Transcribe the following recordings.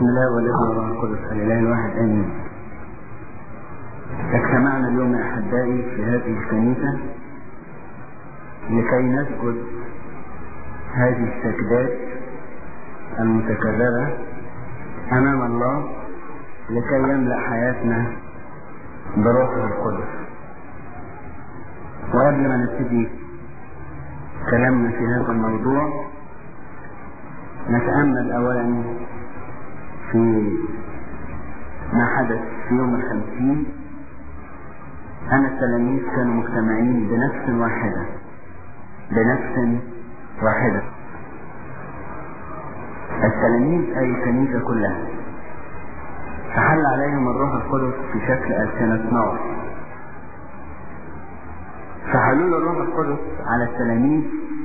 بسم الله والابن والروح القدس الاله الواحد امين اجتمعنا اليوم يا احبائي في هذه الكنيسه لكي نسجد هذه السجدات المتكرره امام الله لكي يملا حياتنا بروحه القدس وقبل ما نبتدي كلامنا في هذا الموضوع نتأمل أولا في ما حدث في يوم الخمسين أن التلاميذ كانوا مجتمعين بنفس واحدة بنفس واحدة التلاميذ أي الكنيسة كلها فحل عليهم الروح القدس في شكل ألسنة نار فحلول الروح القدس على التلاميذ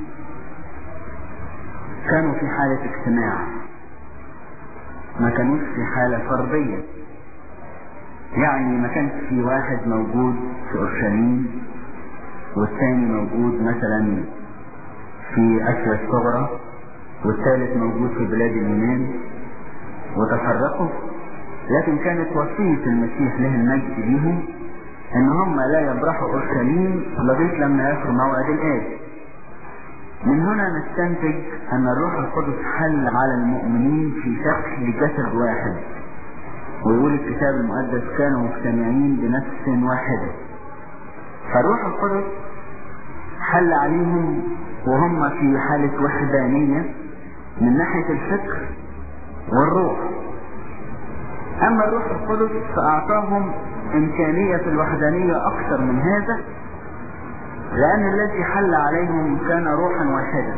كانوا في حالة اجتماع ما كانوش في حالة فردية يعني ما كانش في واحد موجود في اورشليم والثاني موجود مثلا في اسيا الصغرى والثالث موجود في بلاد اليونان وتفرقوا لكن كانت وصية المسيح له المجد ليهم ان هم لا يبرحوا اورشليم لغاية لما ياخدوا موعد الآب من هنا نستنتج ان الروح القدس حل على المؤمنين في شكل جسد واحد ويقول الكتاب المقدس كانوا مجتمعين بنفس واحدة فالروح القدس حل عليهم وهم في حالة وحدانية من ناحية الفكر والروح اما الروح القدس فاعطاهم امكانية الوحدانية اكثر من هذا لأن الذي حل عليهم كان روحا واحدا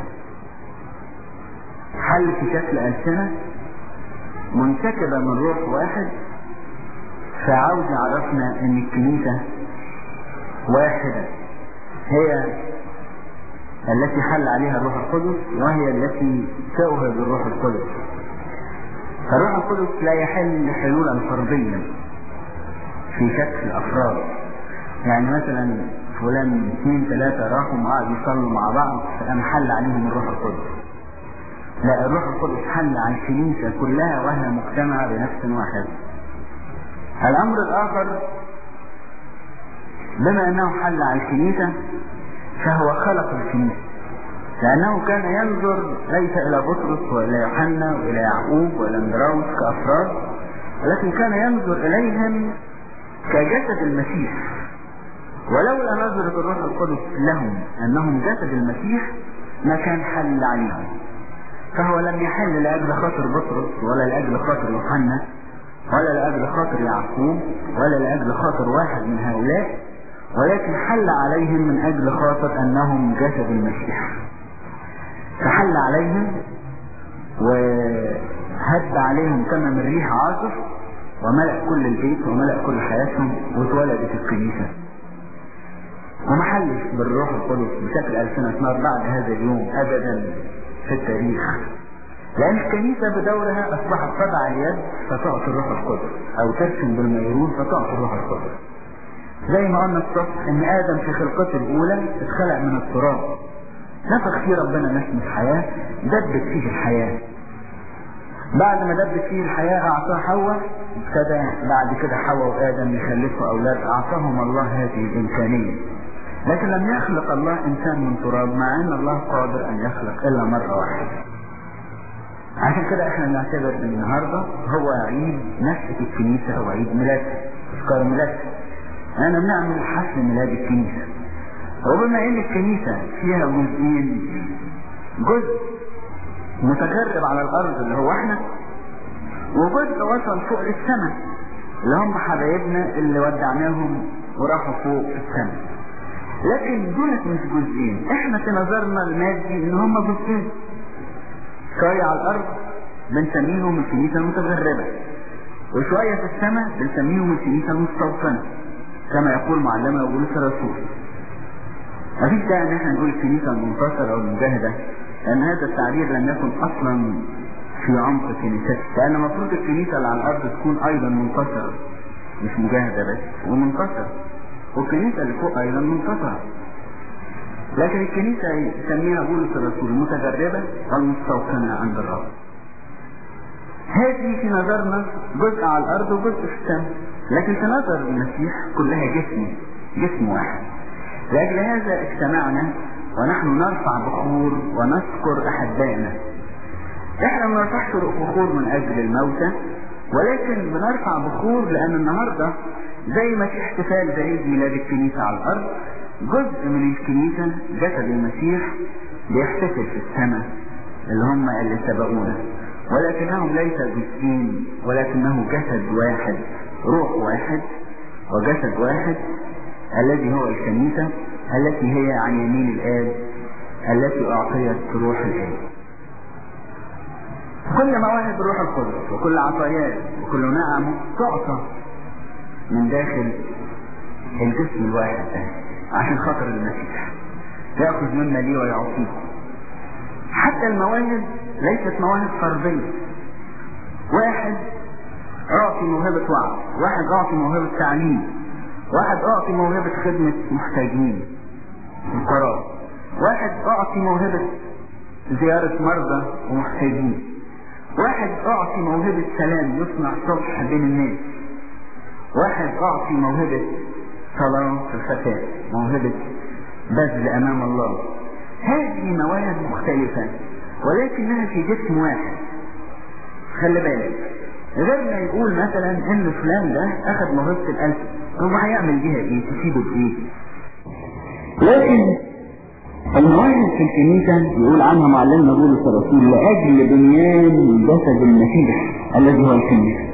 حل في شكل ألسنة منتكبة من روح واحد فعاوز عرفنا أن الكنيسة واحدة هي التي حل عليها الروح القدس وهي التي تؤهب الروح القدس فالروح القدس لا يحل حلولا فرديا في شكل أفراد يعني مثلا فلان اثنين ثلاثة راحوا وقعدوا يصلوا مع بعض فقام حل عليهم الروح القدس لا الروح القدس حل على الكنيسة كلها وهي مجتمعة بنفس واحد الأمر الآخر بما أنه حل على الكنيسة فهو خلق الكنيسة لأنه كان ينظر ليس إلى بطرس وإلى يوحنا وإلى يعقوب وإلى اندراوس كأفراد ولكن كان ينظر إليهم كجسد المسيح ولولا نظرة الروح القدس لهم أنهم جسد المسيح ما كان حل عليهم فهو لم يحل لأجل خاطر بطرس ولا لأجل خاطر يوحنا ولا لأجل خاطر يعقوب ولا لأجل خاطر واحد من هؤلاء ولكن حل عليهم من أجل خاطر أنهم جسد المسيح فحل عليهم وهد عليهم كما من ريح عاصف وملأ كل البيت وملأ كل حياتهم واتولدت الكنيسة وما حلش بالروح القدس بشكل ألسنة نار بعد هذا اليوم أبدا في التاريخ لأن الكنيسة بدورها أصبحت تضع اليد فتعطي الروح القدس أو ترسم بالميرون فتعطي الروح القدس زي ما قلنا الصبح إن آدم في خلقته الأولى اتخلق من التراب نفخ فيه ربنا نسمة حياة دبت فيه الحياة بعد ما دبت فيه الحياة أعطاه حواء ابتدى بعد كده حواء وآدم يخلفوا أولاد أعطاهم الله هذه الإمكانية لكن لم يخلق الله انسان من تراب مع ان الله قادر ان يخلق الا مرة واحدة عشان كده احنا نعتبر ان النهاردة هو عيد نشأة الكنيسة او عيد ميلادها اذكار ميلادها انا بنعمل حفل ميلاد الكنيسة وبما ان الكنيسة فيها جزئين جزء متجرب على الارض اللي هو احنا وجزء وصل فوق للسماء اللي هم حبايبنا اللي ودعناهم وراحوا فوق في السماء لكن دولت مش جزئين احنا في نظرنا المادي ان هم جزئين شوية على الارض بنسميهم الكنيسة المتغربة وشوية في السماء بنسميهم الكنيسة المستوطنة كما يقول معلمنا بولس الرسول مفيش داعي ان احنا نقول الكنيسة المنتصرة او المجاهدة لان هذا التعبير لم يكن اصلا في عمق كنيستنا لان المفروض الكنيسة اللي على الارض تكون ايضا منتصرة مش مجاهدة بس ومنتصرة والكنيسة اللي فوق أيضا منتصرة لكن الكنيسة يسميها بولس الرسول متجربة والمستوطنة عند الرب هذه في نظرنا جزء على الأرض وجزء في السماء لكن في نظر المسيح كلها جسم جسم واحد لأجل هذا اجتمعنا ونحن نرفع بخور ونذكر أحبائنا احنا ما نرفعش بخور من أجل الموتى ولكن بنرفع بخور لأن النهاردة زي ما في احتفال بعيد ميلاد الكنيسة على الأرض جزء من الكنيسة جسد المسيح بيحتفل في السماء اللي هم اللي سبقونا ولكنهم ليس جزئين ولكنه جسد واحد روح واحد وجسد واحد الذي هو الكنيسة التي هي عن يمين الآب التي أعطيت روح الآب كل مواهب الروح القدس وكل عطاياه وكل نعم تعطى من داخل الجسم الواحد ده عشان خاطر المسيح يأخذ مما لي ويعطيه حتى المواهب ليست مواهب فردية واحد أعطي موهبة وعظ واحد أعطي موهبة تعليم واحد أعطي موهبة خدمة محتاجين فقراء واحد أعطي موهبة زيارة مرضى ومحتاجين واحد أعطي موهبة سلام يصنع صلح بين الناس واحد أعطي موهبة صلاة في الخفاء موهبة بذل أمام الله هذه مواهب مختلفة ولكنها في جسم واحد خلي بالك غير ما يقول مثلا ان فلان ده اخذ موهبة الالف هو هيعمل بيها ايه تفيده بايه لكن المواهب في الكنيسة يقول عنها معلمنا بولس الرسول لأجل بنيان جسد المسيح الذي هو الكنيسة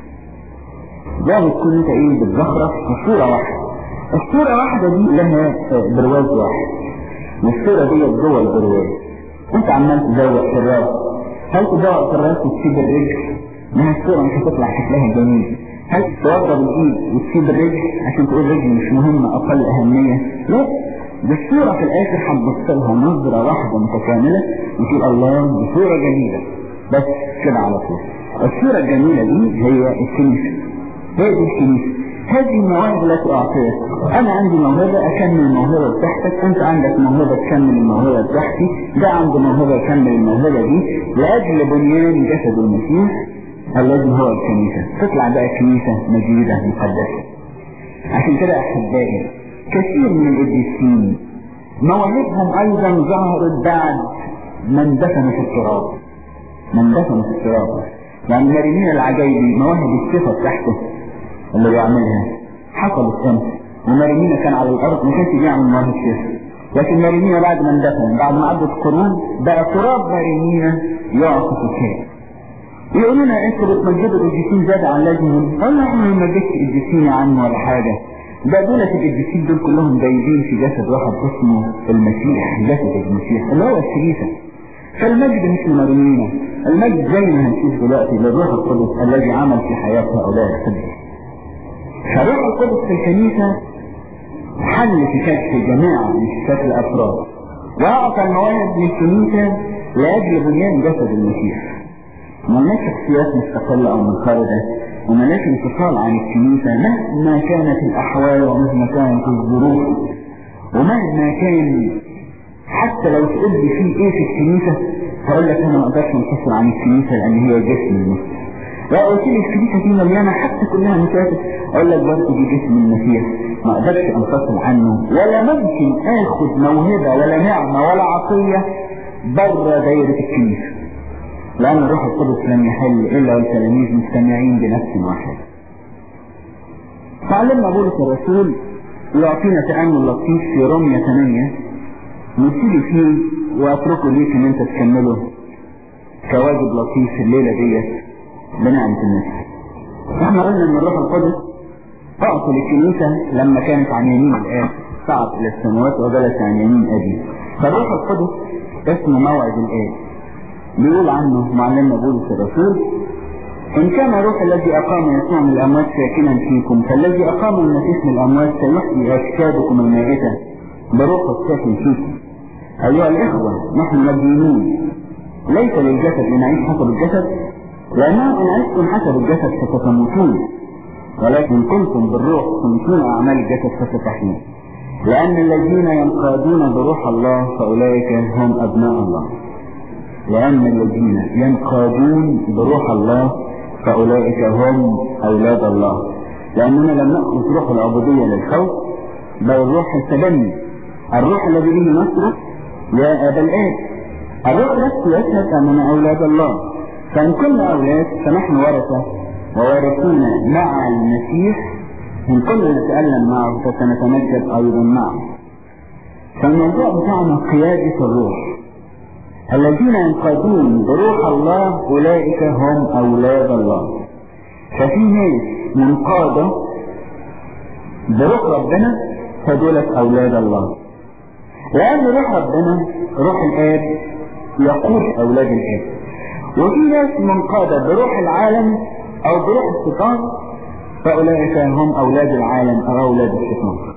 ده بتكون انت ايه بتزخرف في صورة واحدة الصورة واحدة دي لها برواز واحد والصورة دي جوه البرواز انت عمال تزوق في الراس هل تزوق في الراس وتسيب الرجل ما هي الصورة مش هتطلع شكلها جميل هل توضب الايد وتسيب الرجل عشان تقول رجل مش مهمة اقل اهمية لا دي الصورة في الاخر هتبص لها نظرة واحدة متكاملة وتقول الله دي صورة جميلة بس كده على طول الصورة الجميلة دي هي الكنيسة هي دي الكنيسة هذه المواهب التي أعطيت أنا عندي موهبة أكمل الموهبة بتاعتك أنت عندك موهبة تكمل الموهبة بتاعتي ده عنده موهبة يكمل الموهبة دي لأجل بنيان جسد المسيح الذي هو الكنيسة تطلع بقى كنيسة مجيدة مقدسة عشان كده أحبائي كثير من القديسين مواهبهم أيضا ظهرت بعد من دفنوا في التراب من دفنوا في التراب يعني مريمين العجيبي مواهب الصفة بتاعته اللي بيعملها حصلت امس ومارينينا كان على الارض ما كانش بيعمل مواهب صفة لكن مارينينا بعد ما اندفن بعد ما عدت قرون بقى تراب مارينينا يعطف الكاس يقولوا لنا انتوا بتمجدوا القديسين زاد عن لازمهم قلنا احنا ما بنمجدش القديسين يا عم ولا حاجه ده دولة القديسين دول كلهم دايبين في جسد واحد اسمه المسيح جسد المسيح اللي هو الكنيسة فالمجد مش لمرمينا المجد زي ما هنشوف دلوقتي للروح القدس الذي عمل في حياة هؤلاء القدس فالروح القدس في الكنيسة حل في شكل جماعة مش شكل أفراد وأعطى المواهب للكنيسة لأجل بنيان جسد المسيح ملناش شخصيات مستقلة أو منفردة وملناش انفصال عن الكنيسة مهما كانت الأحوال ومهما كانت الظروف ومهما كان حتى لو تقول لي في ايه في الكنيسة هقول لك انا ما اقدرش انفصل عن الكنيسة لان هي جسم المسيح لو قلت لي الكنيسة دي مليانة حتى كلها مسافة اقول لك برضه دي جسم المسيح ما اقدرش انفصل عنه ولا ممكن اخد موهبة ولا نعمة ولا عطية بره دايرة الكنيسة لأن الروح القدس لم يحل إلا والتلاميذ مجتمعين بنفس واحد. فعلمنا بولس الرسول يعطينا تأمل لطيف في رومية 8 نبتدي فيه وأتركه ليك إن أنت تكمله كواجب لطيف في الليلة ديت بنعمة المسيح. احنا قلنا إن الروح القدس أعطى للكنيسة لما كانت عن يمين الآب صعد إلى السماوات وجلس عن يمين أبي. فالروح القدس اسمه موعد الآب. بيقول عنه معلمنا بولس الرسول إن كان الروح الذي أقام يسوع من الأموات ساكنا فيكم فالذي أقام المسيح من الأموات سيحيي أجسادكم المائتة بروح الساكن فيكم أيها الإخوة نحن مدينون ليس للجسد لنعيش حسب الجسد لأنه إن عشتم حسب الجسد فستموتون ولكن كنتم بالروح تموتون أعمال الجسد فستحيون لأن الذين ينقادون بروح الله فأولئك هم أبناء الله لأن الذين ينقادون بروح الله فأولئك هم أولاد الله لأننا لم نأخذ روح العبودية للخوف بل روح التبني الروح الذي به نصرف يا أبا الآب الروح نفسه يشهد أننا أولاد الله فإن كنا أولاد فنحن ورثة ووارثون مع المسيح إن كنا نتألم معه فسنتمجد أيضا معه فالموضوع بتاعنا قيادة الروح الذين ينقادون بروح الله أولئك هم أولاد الله ففي ناس منقادة بروح ربنا فدولت أولاد الله لأن روح ربنا روح الآب يقود أولاد الآب وفي ناس منقادة بروح العالم أو بروح الشيطان فأولئك هم أولاد العالم أو أولاد الشيطان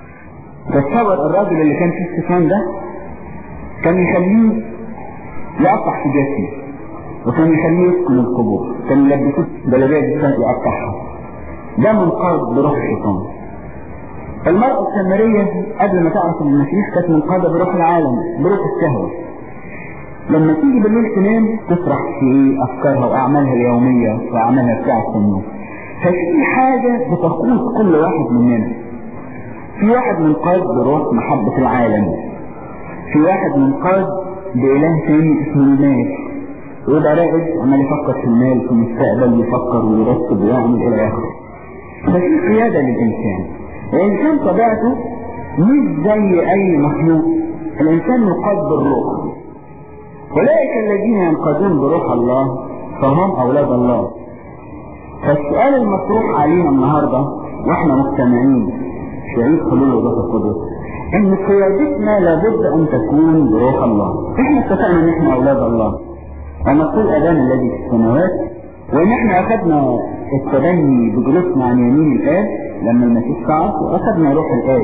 تصور الراجل اللي كان فيه الشيطان ده كان يخليه يقطع في جسمه وكان يخليه يسكن القبور كان يلبسوه جلابيه يقطعها ده منقاد بروح الشيطان المرأة السامرية قبل ما تعرف المسيح كانت منقادة بروح العالم بروح الشهوة لما تيجي بالليل تنام تسرح في أفكارها وأعمالها اليومية وأعمالها بتاعة النوم ففي حاجة بتقود كل واحد مننا في واحد منقاد بروح محبة العالم في واحد منقاد بإله تاني اسمه المال ويبقى راقد عمال يفكر في المال في المستقبل يفكر ويرتب ويعمل إلى آخره ففي قيادة للإنسان الإنسان طبيعته مش زي أي مخلوق الإنسان مقاد بالروح أولئك الذين ينقادون بروح الله فهم أولاد الله فالسؤال المطروح علينا النهاردة وإحنا مجتمعين في عيد حلول الروح القدس إن قيادتنا لابد أن تكون بروح الله إحنا اتفقنا إن إحنا أولاد الله ونقول أبانا الذي في السماوات وإن إحنا أخذنا التبني بجلوسنا عن يمين الآب لما المسيح صعد وأخذنا روح الآب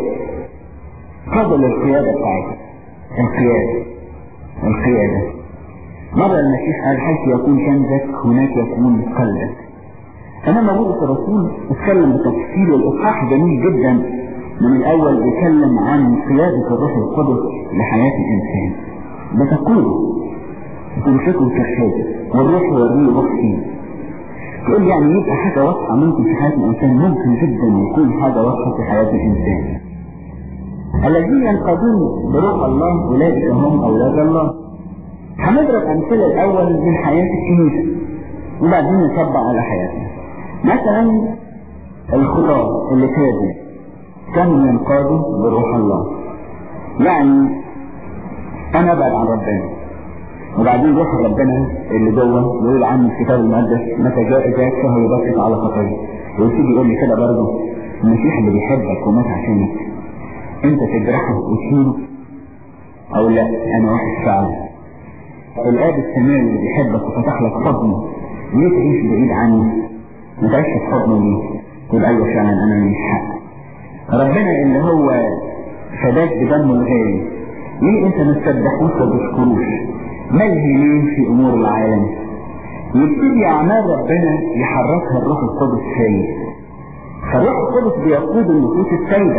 فضل القيادة بتاعتنا القيادة القيادة مرة المسيح قال حيث يكون كنزك هناك يكون قلبك أنا بولس الرسول اتكلم بتفصيل الإصحاح جميل جدا من الأول بيتكلم عن قيادة الروح القدس لحياة الإنسان بتقوله بتمسكه وترشده والروح يوريه روح فيه تقول يعني يبقى حاجة واضحة ممكن في حياة الإنسان ممكن جدا يكون حاجة واضحة في حياة الإنسان الذين ينقضون بروح الله أولئك هم أولاد الله هنضرب أمثلة الأول من حياة الكنيسة وبعدين نطبق على حياتنا مثلا الخطاة اللي تابوا كانوا ينقادوا بروح الله يعني أنا أبعد عن ربنا وبعدين روح ربنا اللي جوه يقول عنه الكتاب المقدس متى جاء ذاك فهو يبكت على خطيه ويبتدي يقول لي كده برضه المسيح اللي بيحبك ومات عشانك انت تجرحه وتهينه او لا انا واحد فعلا الاب السماوي اللي بيحبك وفتح لك حضنه ليه تعيش بعيد عني ما تعيش في حضنه ليه تقول ايوه فعلا انا مش حق ربنا اللي هو فداك بدمه الغالي ليه انت ما تسبحوش وما تشكروش ملهي ليه في امور العالم يبتدي اعمال ربنا يحركها الروح القدس فيه فالروح القدس بيقود النفوس السيدة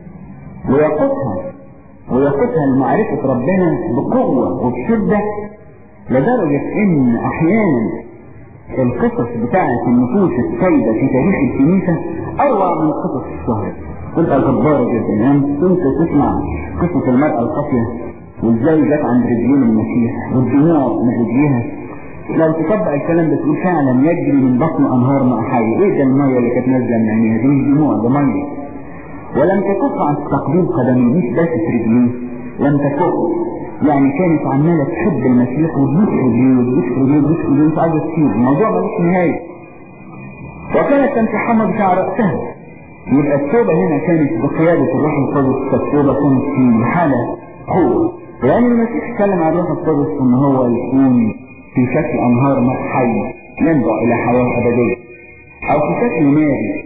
ويقودها ويقودها لمعرفة ربنا بقوة وبشدة لدرجة ان احيانا القصص بتاعة النفوس السيدة في تاريخ الكنيسة اروع من قصص الشهر تبقى جبارة جدا يعني كنت تسمع قصة المرأة القاسية وازاي جت عند رجلين المسيح والدموع من رجليها لو تطبق الكلام ده تقول فعلا يجري من بطن انهار ماء حي ايه ده الميه اللي كانت نازله من عينيها دي مش دموع ده ميه ولم تكف عن تقديم قدميه مش بس في رجليه لم تكف يعني كانت عماله تحب المسيح وتبوس رجليه وتبوس رجليه وتبوس رجليه مش عايزه تسيب الموضوع ملوش نهايه وكانت تمتحن بشعر راسها يبقى التوبه هنا كانت بقياده الروح القدس فالتوبه كانت في حاله قوه لأن المسيح اتكلم عن الروح القدس إن هو يكون في شكل أنهار ماء حي ينبع إلى حياة أبدية أو في شكل ناري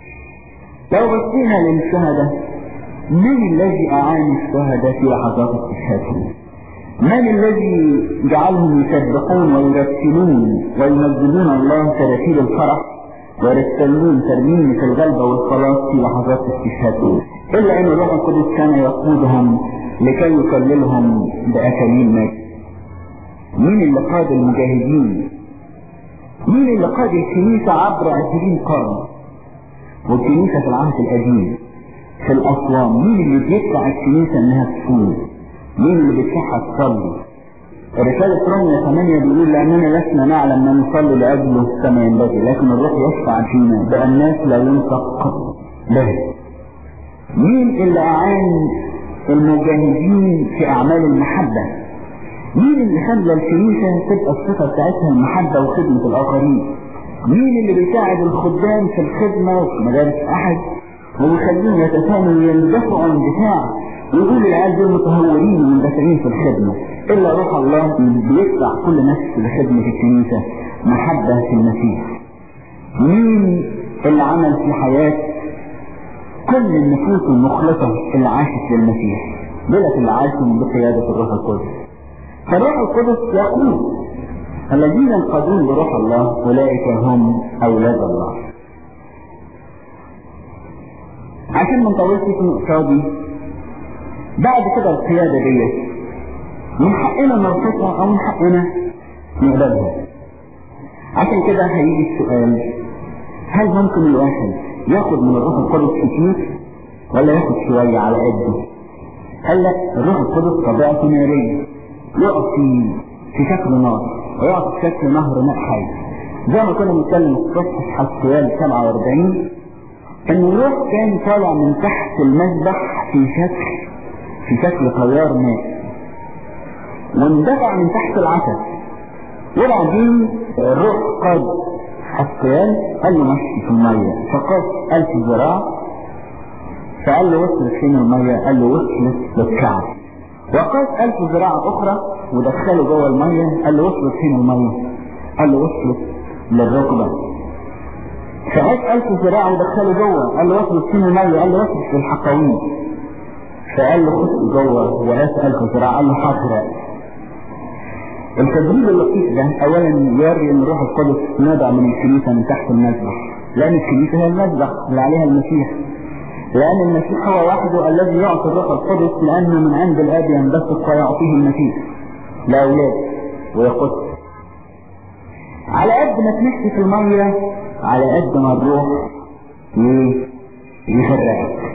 لو بصينا للشهداء من الذي أعان الشهداء في لحظات استشهادهم؟ من الذي جعلهم يسبحون ويرتلون ويمجدون الله ترتيل الفرح ويرتلون ترميم الغلبة والخلاص في لحظات استشهادهم إلا أن الروح القدس كان يقودهم لكي يكللهم بأكاليل مجد مين اللي قاد المجاهدين مين اللي قاد الكنيسة عبر عشرين قرن والكنيسة في العهد القديم في الأصوام مين اللي بيدفع الكنيسة انها تكون مين اللي بيدفعها تصلي رسالة رومية 8 بيقول لأننا لسنا نعلم ما نصلي لأجله كما ينبغي لكن الروح يشفع فينا بأناس لا ينطق به مين اللي أعان المجاهدين في أعمال المحبة مين اللي خلى الكنيسة تبقى الصفة بتاعتها المحبة وخدمة الآخرين مين اللي بيساعد الخدام في الخدمة وفي مدارس أحد ويخليهم يتفانوا ويندفعوا اندفاع ويقولوا العيال دول متهورين ومندفعين في الخدمة إلا روح الله بيدفع كل نفس لخدمة الكنيسة محبة في المسيح مين اللي عمل في حياة كل النفوس المخلصة اللي عاشت للمسيح دولت اللي عاشوا بقيادة الروح القدس فالروح القدس يقول الذين انقذون بروح الله أولئك هم أولاد الله عشان ما نطولش في النقطة دي بعد كده القيادة ديت من حقنا نرفضها أو من حقنا نقبلها عشان كده هيجي السؤال هل ممكن الواحد ياخد من الروح القدس كتير ولا ياخد شوية على قده؟ قال لك الروح القدس طبيعته نارية يقف في في شكل نار ويقف في شكل نهر ماء حي زي ما كنا بنتكلم الصبح في حسيال 47 ان الروح كان طالع من تحت المذبح في شكل في شكل طيار ماء واندفع من تحت العسل وبعدين الروح قاد حسيان قال له مشي في المية فقاد ألف ذراع فقال له وصلت فين المية قال له وصلت للكعب وقاد ألف ذراع أخرى ودخله جوه المية قال له وصلت فين المية قال له وصلت للركبة فقاد ألف ذراع ودخله جوه قال له وصلت فين المية قال له وصلت للحقوين فقال له خش جوه وقاس ألف ذراع قال له حضرة التدريب اللطيف ده اولا يوري ان الروح القدس نابع من الكنيسة من تحت المذبح لان الكنيسة هي المذبح اللي عليها المسيح لان المسيح هو وحده الذي يعطي الروح القدس لانه من عند الاب ينبثق ويعطيه المسيح لاولاده ويقص على قد ما تمشي في المية على قد ما الروح يغرقك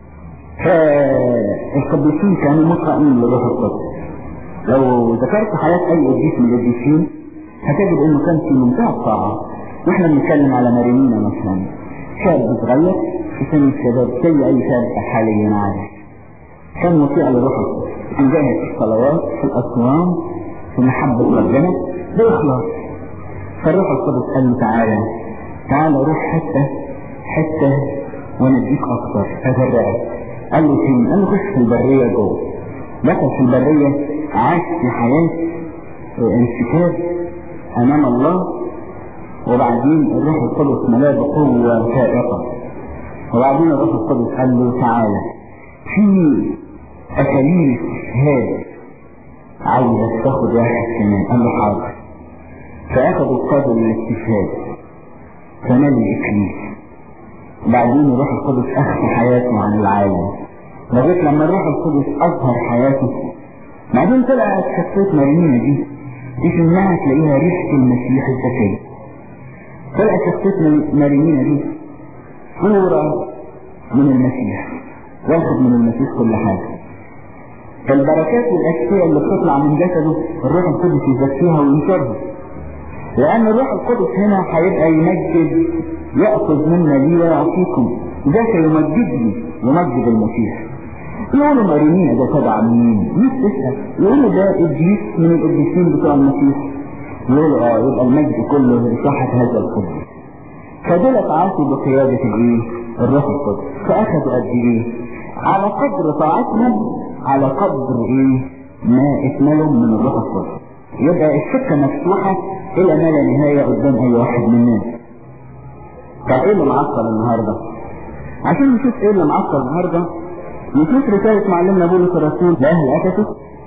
فالقديسين كانوا مطمئنين للروح القدس لو ذكرت حياة أي قديس من القديسين هتجد إنه كان في منتهى الطاعة وإحنا بنتكلم على مارينينا مثلا شاب صغير في سن الشباب زي أي شاب حاليا عادي كان مطيع للروح القدس يجاهد في الصلوات في الأصوام في محبة ربنا بإخلاص فالروح القدس قال له تعالى تعالى روح حتة حتة وأنا أديك أكتر أغرقك قال له فين؟ قال له خش في البرية جوه دخل في البرية عاش في حياة انسكاب امام الله وبعدين الروح القدس ملاه بقوة فائقة وبعدين الروح القدس قال له تعالى في اكاليل استشهاد عايزك تاخد واحد كمان قال له حاضر فاخد القدر للاستشهاد فنال الاكليل بعدين الروح القدس اخفى حياته عن العالم لغايه لما الروح القدس اظهر حياته بعدين طلعت شخصية مارينا دي تشمها تلاقيها ريحة المسيح الزكية طلعت شخصية مارينا دي صورة من المسيح واخد من المسيح كل حاجة البركات والأشياء اللي بتطلع من جسده الروح القدس يزكيها وينشرها لأن الروح القدس هنا هيبقى يمجد يأخذ منا لي ويعطيكم ده سيمجدني يمجد المسيح يقولوا مارينينا ده تبع مين؟ مش تسأل يقولوا ده قديس من القديسين بتوع المسيح يقولوا اه يبقى المجد كله لصحة هذا القدس فدولت عاشوا بقيادة الايه؟ الروح القدس فأخذوا قد ايه؟ على قدر طاعتهم على قدر ايه؟ ما اتملوا من الروح القدس يبقى السكة مفتوحة إلى ما لا نهاية قدام أي واحد مننا طب ايه اللي معطل النهارده؟ عشان نشوف ايه اللي معطل النهارده نشوف رسالة معلمنا بولس الرسول لأهل أفسس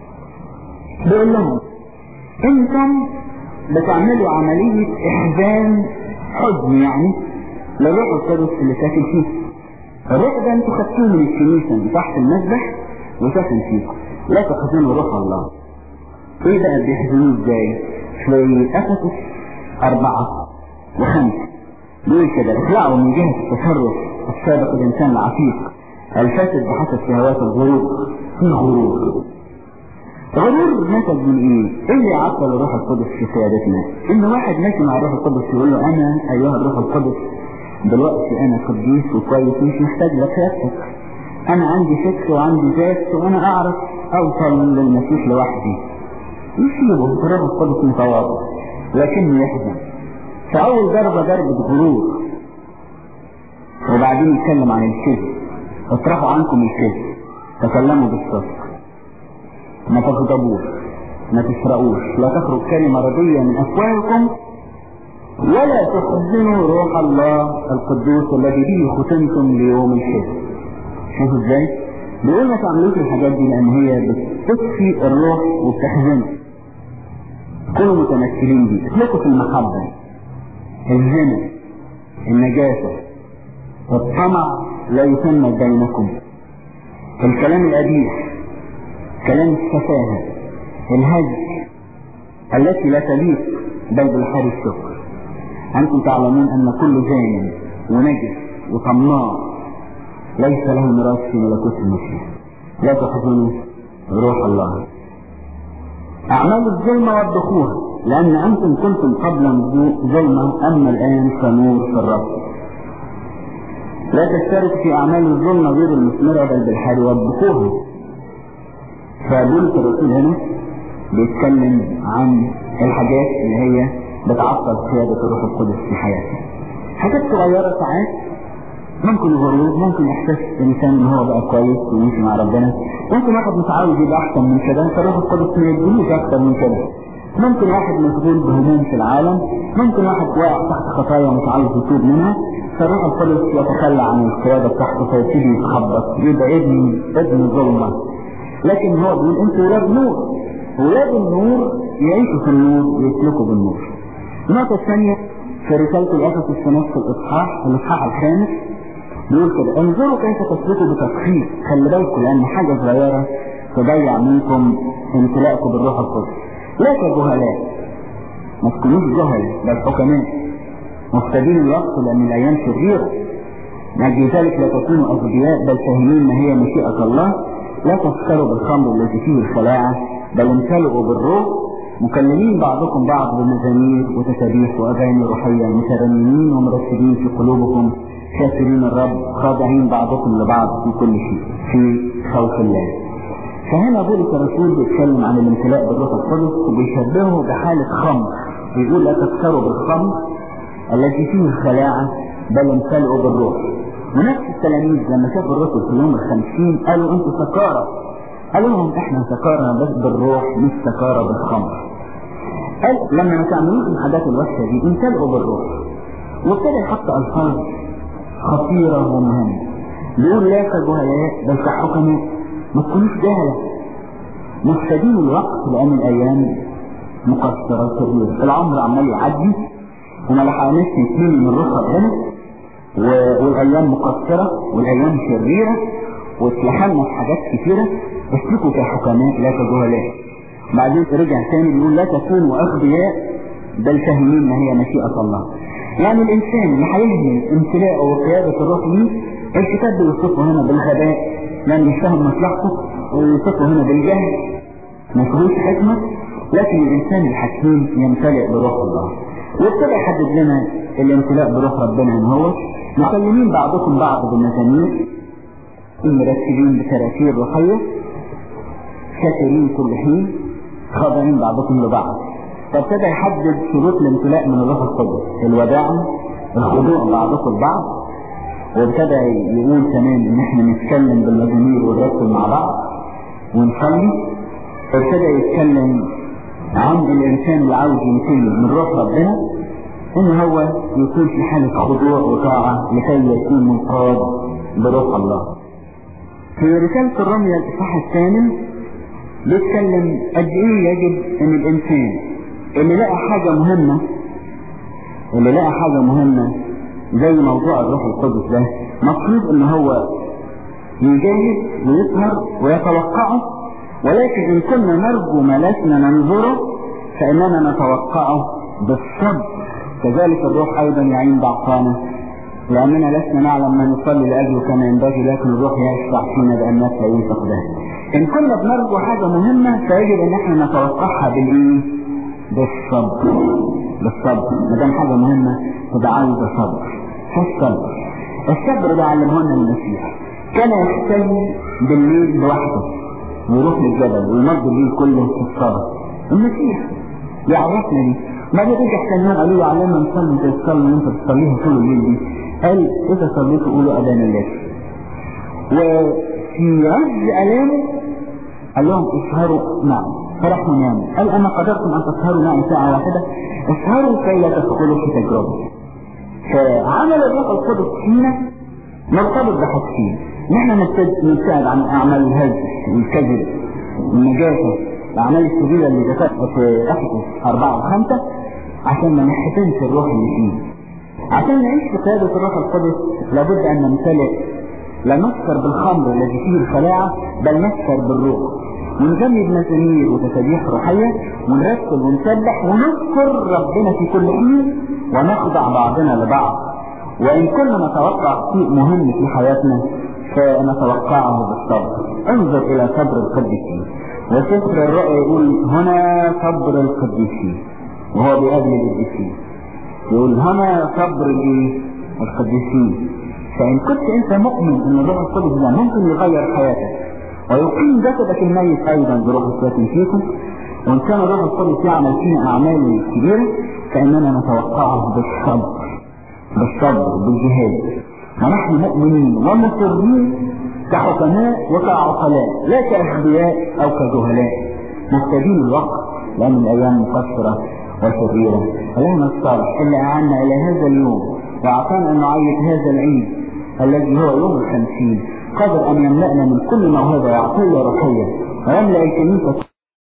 بيقول لهم انتم بتعملوا عملية إحزان حزن يعني للروح القدس اللي ساكن فيه الروح ده انتوا خدتوه من الكنيسة من تحت المذبح وساكن فيكم لا تحزنوا روح الله ايه بقى بيحزنوه ازاي؟ في أفسس أربعة وخمسة بيقول كده اخلعوا من جهة التصرف السابق الإنسان العتيق الفاسد بحسب شهوات الغرور في غرور غرور نتج من ايه؟ ايه اللي عطل الروح القدس في قيادتنا؟ ان واحد ماشي مع الروح القدس يقول له انا ايها الروح القدس دلوقتي انا قديس وكويس مش محتاج لقيادتك انا عندي فكر وعندي ذات وانا اعرف اوصل للمسيح لوحدي يسيبه الروح القدس متواضع لكنه يحزن فاول ضربه ضربه غرور وبعدين يتكلم عن الكذب اطرحوا عنكم الكذب تكلموا بالصدق ما تغضبوش ما تسرقوش لا تخرج كلمة رضية من أفواهكم ولا تحزنوا روح الله القدوس الذي به ختمتم ليوم الحزن شوفوا ازاي بيقول ما تعملوش الحاجات دي لان هي بتطفي الروح وبتحزنه كونوا متمثلين بيه اسلكوا في المحبة الزنا النجاسة الطمع لا يسمى بينكم الكلام القبيح كلام السفاهة الهجر التي لا تليق بل بالحال الشكر أنتم تعلمون أن كل زان ونجس وطماع ليس له ميراث في ملكوت المسيح لا تحزنوا روح الله أعمال الظلمة وضحوها لأن أنتم كنتم قبلا ظلمة أما الآن فنور في الرب لا تشترك في أعمال الظلمة غير المثمرة بل بالحال وضحوها فبولس الرسول هنا بيتكلم عن الحاجات اللي هي بتعطل قيادة الروح القدس في حياته حاجات صغيرة ساعات ممكن غرور ممكن احساس الانسان ان هو بقى كويس ويمشي مع ربنا ممكن واحد مش عاوز يبقى احسن من كده فالروح القدس ما يديهوش اكتر من كده ممكن واحد مشغول بهموم في العالم ممكن واحد واقع تحت خطايا ومش عاوز يتوب منها فالروح القدس يتخلى عن القيادة بتاعته فيبتدي يتخبط يبقى ابن ابن ظلمة لكن هو بيقول انتوا ولاد نور ولاد النور يعيشوا في النور ويسلكوا بالنور النقطة الثانية في رسالة الأسس في نفس الإصحاح الإصحاح الخامس بيقول كده انظروا كيف تسلكوا بتدقيق خلي بالكم لأن حاجة صغيرة تضيع منكم امتلاءكم بالروح القدس لا كجهلاء ما تكونوش جهل بل حكماء مفتدين الوقت لأن الأيام شريرة لأجل ذلك لا تكونوا أغبياء بل فاهمين ما هي مشيئة الله لا تسكروا بالخمر التي فيه الخلاعة بل امتلئوا بالروح مكلمين بعضكم بعض بمزامير وتسابيح واغاني روحيه مترنمين ومرتبين في قلوبكم شاكرين الرب خاضعين بعضكم لبعض في كل شيء في خوف الله. فهنا بولس الرسول بيتكلم عن الامتلاء بالروح القدس وبيشبهه بحاله خمر بيقول لا تكثروا بالخمر التي فيه الخلاعه بل امتلئوا بالروح. ونفس التلاميذ لما شافوا الرسل في يوم الخمسين قالوا انتوا سكارى قالوا لهم احنا سكارى بس بالروح مش سكارى بالخمر قال لما ما تعملوش الحاجات الوحشة دي امتلئوا بالروح وابتدى يحط ألفاظ خطيرة ومهمة بيقول لا كجهلاء بل كحكماء ما تكونوش جهلة مفسدين الوقت لأن الأيام مقصرة كبيرة العمر عمال يعدي وما لحقناش نتمني من روح ربنا والايام مقصرة والايام شريرة واتلحمنا في حاجات كتيرة اسلكوا كحكماء لا كجهلاء بعدين رجع تاني بيقول لا تكونوا اغبياء بل فاهمين ما هي مشيئة الله يعني الانسان اللي هيهمل امتلاءه وقيادة الروح ليه الكتاب بيوصفه هنا بالغباء لان مش فاهم مصلحته ويوصفه هنا بالجهل ما فيهوش حكمة لكن الانسان الحكيم يمتلئ بروح الله وابتدى يحدد لنا الامتلاء بروح ربنا ان هو مكلمين بعضكم بعض بالمزامير مرتبين بتراثير روحية شاكرين كل حين خاضعين بعضكم لبعض فابتدى يحدد شروط الامتلاء من الروح القدس الوداع الخضوع بعضكم البعض وابتدى يقول كمان ان احنا نتكلم بالمزامير ونرتب مع بعض ونصلي ابتدى يتكلم عن الانسان اللي عاوز يمتلي من روح ربنا ان هو يكون في حالة خضوع وطاعة لكي يكون منقاد بروح الله في رسالة الرمية الإصحاح الثامن بيتكلم قد ايه يجب ان الانسان اللي لقى حاجة مهمة اللي لقى حاجة مهمة زي موضوع الروح القدس ده مفروض ان هو يجاهد ويسهر ويتوقعه ولكن ان كنا نرجو ما لسنا ننظره فاننا نتوقعه بالصبر كذلك الروح أيضا يعين ضعفانا لأننا لسنا نعلم ما نصلي لأجله كما ينبغي لكن الروح يشفع فينا بأنات لا ينفق به إن كنا بنرجو حاجة مهمة فيجب إن احنا نتوقعها بالإيه؟ بالصبر بالصبر ما دام حاجة مهمة تبقى عايزة صبر فالصبر الصبر ده علمه لنا المسيح كان يحتاج بالليل لوحده ويروح للجبل ويمضي الليل كله في الصلاة المسيح يعرفنا دي ما جيتش احسن يوم قالوا له علمنا نصلي زي الصلاة اللي انت بتصليها طول الليل دي قال اذا صليتوا قولوا اذان الله وفي عز الامه قال لهم اسهروا معي فرحوا ناموا قال اما قدرتم ان تسهروا معي ساعة واحدة اسهروا كي لا تدخلوا في تجربة فعمل الروح القدس فينا مرتبط بحاجتين نحن نبتعد عن اعمال الهز والكذب والنجاسة الاعمال الشريرة اللي ذكرتها في افسس اربعة وخمسة عشان ما نحتمش الروح اللي فيه عشان نعيش في قيادة الروح القدس لابد ان نمتلئ لا نسكر بالخمر الذي فيه الخلاعة بل نسكر بالروح ونجمد مزامير وتسابيح روحية ونرتب ونسبح ونذكر ربنا في كل حين ونخضع بعضنا لبعض وإن كنا نتوقع شيء مهم في حياتنا فنتوقعه بالصبر انظر إلى صبر القديسين وسفر الرؤيا يقول هنا صبر القديسين وهو بأجل القديسين يقول هنا صبر الايه القديسين فإن كنت أنت مؤمن أن الروح القدس ده ممكن يغير حياتك ويقيم جسدك الميت أيضا بروح الساكن فيكم وإن كان الروح القدس يعمل فينا أعمال كبيرة فإننا نتوقعه بالصبر بالصبر بالجهاد ونحن مؤمنين ومصرين كحكماء وكعقلاء لا كأغبياء أو كجهلاء مستدين الوقت لأن الأيام مقصرة وشريرة إلهنا الصالح اللي أعنا إلى هذا اليوم وأعطانا أن نعيد هذا العيد الذي هو يوم الخمسين قدر أن يملأنا من كل موهبة وعطية روحية ويملأ الكنيسة